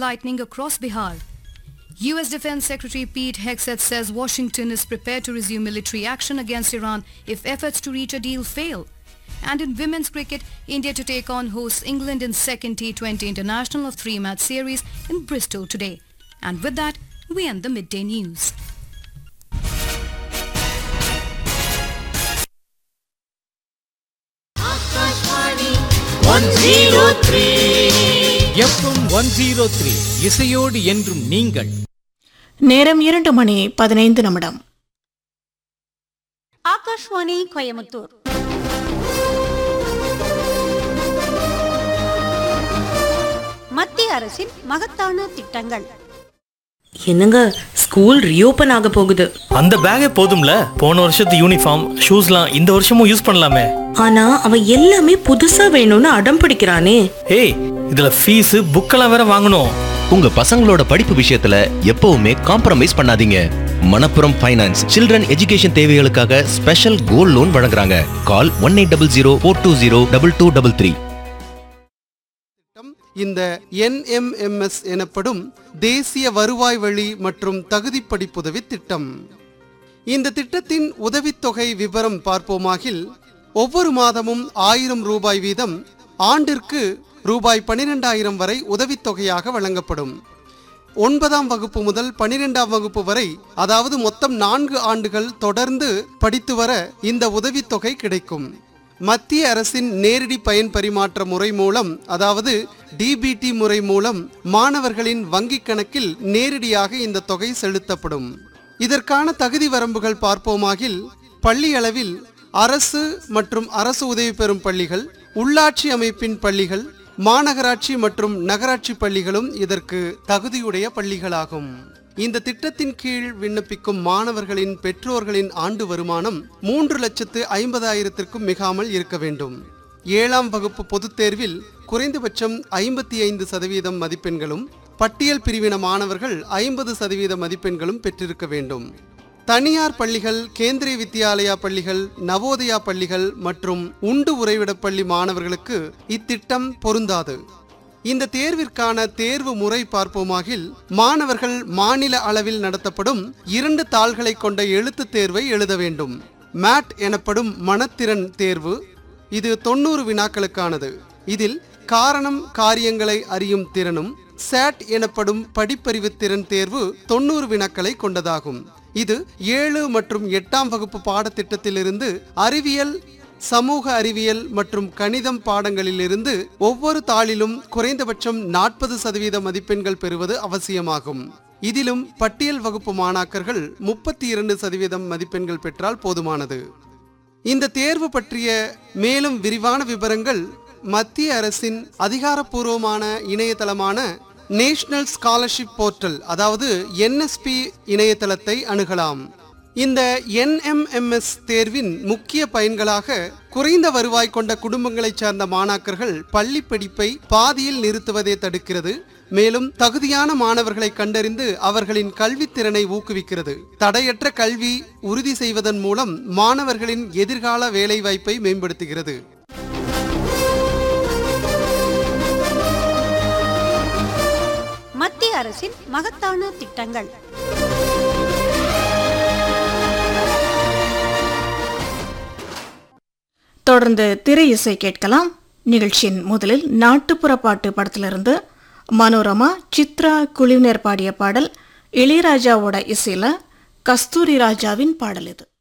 lightning across Bihar. U.S. Defense Secretary Pete Hegseth says Washington is prepared to resume military action against Iran if efforts to reach a deal fail. And in women's cricket, India to take on hosts England in second T20 international of three-match series in Bristol today. And with that, we end the midday news. FM one zero three இசையோடு என்றும் நீங்கள் நேரம் இரண்டு மணி பதினைந்து நிமிடம் ஆகாஷ்வாணி கோயமுத்தூர் மத்திய அரசின் மகத்தான திட்டங்கள் என்னங்க ஸ்கூல் ரீஓபன் ஆக போகுது அந்த பேக்கே போதும்ல போன வருஷத்து யூனிஃபார்ம் ஷூஸ்லாம் இந்த வருஷமும் யூஸ் பண்ணலாமே ஆனா அவன் எல்லாமே புதுசா வேணும்னு அடம் பிடிக்கிறானே ஏய் இதுல ஃபீஸ் புக்கெல்லாம் வேற வாங்கணும் உங்க பசங்களோட படிப்பு விஷயத்துல எப்பவுமே காம்ப்ரமைஸ் பண்ணாதீங்க மணப்புரம் ஃபைனான்ஸ் சில்ட்ரன் எஜுகேஷன் தேவைகளுக்காக ஸ்பெஷல் கோல்ட் லோன் வழங்குறாங்க call one eight double zero four two zero double two double three இந்த என்எம்எம்எஸ் எனப்படும் தேசிய வருவாய் வழி மற்றும் தகுதி படிப்புதவி திட்டம் இந்த திட்டத்தின் உதவித்தொகை விவரம் பார்ப்போமாகில் ஒவ்வொரு மாதமும் ஆயிரம் ரூபாய் வீதம் ஆண்டிற்கு ரூபாய் பனிரெண்டாயிரம் வரை உதவித்தொகையாக வழங்கப்படும் ஒன்பதாம் வகுப்பு முதல் பனிரெண்டாம் வகுப்பு வரை அதாவது மொத்தம் நான்கு ஆண்டுகள் தொடர்ந்து படித்து வர இந்த உதவித்தொகை கிடைக்கும் மத்திய அரசின் நேரடி பயன் பரிமாற்ற முறை மூலம் அதாவது டிபிடி முறை மூலம் மாணவர்களின் வங்கிக் கணக்கில் நேரடியாக இந்த தொகை செலுத்தப்படும் இதற்கான தகுதி வரம்புகள் பார்ப்போமாகில் பள்ளி அளவில் அரசு மற்றும் அரசு உதவி பெறும் பள்ளிகள் உள்ளாட்சி அமைப்பின் பள்ளிகள் மாநகராட்சி மற்றும் நகராட்சி பள்ளிகளும் இதற்கு தகுதியுடைய பள்ளிகளாகும் இந்த திட்டத்தின் கீழ் விண்ணப்பிக்கும் மாணவர்களின் பெற்றோர்களின் ஆண்டு வருமானம் மூன்று லட்சத்து ஐம்பதாயிரத்திற்கும் மிகாமல் இருக்க வேண்டும் ஏழாம் வகுப்பு பொதுத் தேர்வில் குறைந்தபட்சம் ஐம்பத்தி ஐந்து சதவீதம் மதிப்பெண்களும் பட்டியல் பிரிவின மாணவர்கள் ஐம்பது சதவீத மதிப்பெண்களும் பெற்றிருக்க வேண்டும் தனியார் பள்ளிகள் கேந்திரிய வித்யாலயா பள்ளிகள் நவோதயா பள்ளிகள் மற்றும் உண்டு உறைவிடப் பள்ளி மாணவர்களுக்கு இத்திட்டம் பொருந்தாது இந்த தேர்விற்கான தேர்வு முறை பார்ப்போமாகில் மாணவர்கள் மாநில அளவில் நடத்தப்படும் இரண்டு தாள்களை கொண்ட எழுத்துத் தேர்வை எழுத வேண்டும் மேட் எனப்படும் மனத்திறன் தேர்வு இது தொண்ணூறு வினாக்களுக்கானது இதில் காரணம் காரியங்களை அறியும் திறனும் சேட் எனப்படும் படிப்பறிவு திறன் தேர்வு தொண்ணூறு வினாக்களை கொண்டதாகும் இது ஏழு மற்றும் எட்டாம் வகுப்பு பாடத்திட்டத்திலிருந்து அறிவியல் சமூக அறிவியல் மற்றும் கணிதம் பாடங்களிலிருந்து ஒவ்வொரு தாளிலும் குறைந்தபட்சம் நாற்பது சதவீத மதிப்பெண்கள் பெறுவது அவசியமாகும் இதிலும் பட்டியல் வகுப்பு மாணாக்கர்கள் முப்பத்தி இரண்டு சதவீதம் மதிப்பெண்கள் பெற்றால் போதுமானது இந்த தேர்வு பற்றிய மேலும் விரிவான விவரங்கள் மத்திய அரசின் அதிகாரப்பூர்வமான இணையதளமான நேஷனல் ஸ்காலர்ஷிப் போர்ட்டல் அதாவது என்எஸ்பி இணையதளத்தை அணுகலாம் இந்த என்எம்எம்எஸ் தேர்வின் முக்கிய பயன்களாக குறைந்த வருவாய் கொண்ட குடும்பங்களைச் சார்ந்த மாணாக்கர்கள் பள்ளி படிப்பை பாதியில் நிறுத்துவதை தடுக்கிறது மேலும் தகுதியான மாணவர்களை கண்டறிந்து அவர்களின் கல்வித்திறனை ஊக்குவிக்கிறது தடையற்ற கல்வி உறுதி செய்வதன் மூலம் மாணவர்களின் எதிர்கால வேலைவாய்ப்பை மேம்படுத்துகிறது மத்திய அரசின் மகத்தான திட்டங்கள் தொடர்ந்து திரை இசை கேட்கலாம் நிகழ்ச்சியின் முதலில் நாட்டுப்புற பாட்டு படத்திலிருந்து மனோரமா சித்ரா குழுவினர் பாடிய பாடல் இளையராஜாவோட இசையில கஸ்தூரி ராஜாவின் பாடல் இது